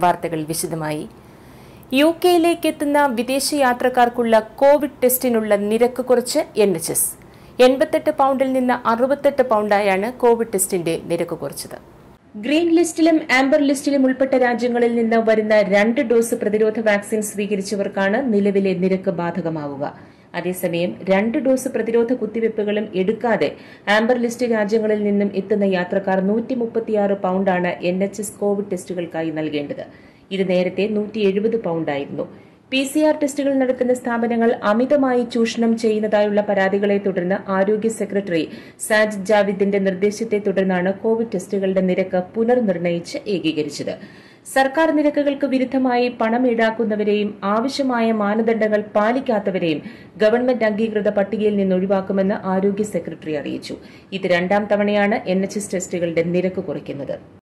വാർത്തകൾ വിശദമായി യു കെയിലേക്ക് എത്തുന്ന വിദേശ യാത്രക്കാർക്കുള്ള കോവിഡ് ടെസ്റ്റിനുള്ള നിരക്ക് കുറച്ച് എൻ എച്ച് എസ് എൺപത്തെട്ട് പൗണ്ടിൽ നിന്ന് അറുപത്തെട്ട് പൗണ്ടായാണ് കോവിഡ് ടെസ്റ്റിന്റെ നിരക്ക് കുറച്ചത് ഗ്രീൻ ലിസ്റ്റിലും ആംബർ ലിസ്റ്റിലും ഉൾപ്പെട്ട രാജ്യങ്ങളിൽ നിന്ന് വരുന്ന രണ്ട് ഡോസ് പ്രതിരോധ വാക്സിൻ സ്വീകരിച്ചവർക്കാണ് നിലവിലെ നിരക്ക് ബാധകമാവുക അതേസമയം രണ്ട് ഡോസ് പ്രതിരോധ കുത്തിവയ്പ്പുകളും എടുക്കാതെ ആംബർ ലിസ്റ്റ് രാജ്യങ്ങളിൽ നിന്നും എത്തുന്ന യാത്രക്കാർ നൂറ്റി മുപ്പത്തിയാറ് പൗണ്ടാണ് എൻ എച്ച് എസ് കോവിഡ് ടെസ്റ്റുകൾക്കായി നൽകേണ്ടത് ഇത് നേരത്തെ നൂറ്റി എഴുപത് പൗണ്ടായിരുന്നു പി സി ആർ ടെസ്റ്റുകൾ നടത്തുന്ന സ്ഥാപനങ്ങൾ അമിതമായി ചൂഷണം ചെയ്യുന്നതായുള്ള പരാതികളെ തുടർന്ന് ആരോഗ്യ സെക്രട്ടറി സാജിദ് ജാവിദിന്റെ നിർദ്ദേശത്തെ തുടർന്നാണ് കോവിഡ് ടെസ്റ്റുകളുടെ നിരക്ക് പുനർനിർണയിച്ച് ഏകീകരിച്ചത് സർക്കാർ നിരക്കുകൾക്ക് വിരുദ്ധമായി പണം ഈടാക്കുന്നവരെയും ആവശ്യമായ മാനദണ്ഡങ്ങൾ പാലിക്കാത്തവരെയും ഗവൺമെന്റ് അംഗീകൃത പട്ടികയിൽ നിന്ന് ഒഴിവാക്കുമെന്ന് ആരോഗ്യ സെക്രട്ടറി അറിയിച്ചു ഇത് രണ്ടാം തവണയാണ് എൻ എച്ച് എസ് ടെസ്റ്റുകളുടെ നിരക്ക് കുറയ്ക്കുന്നത്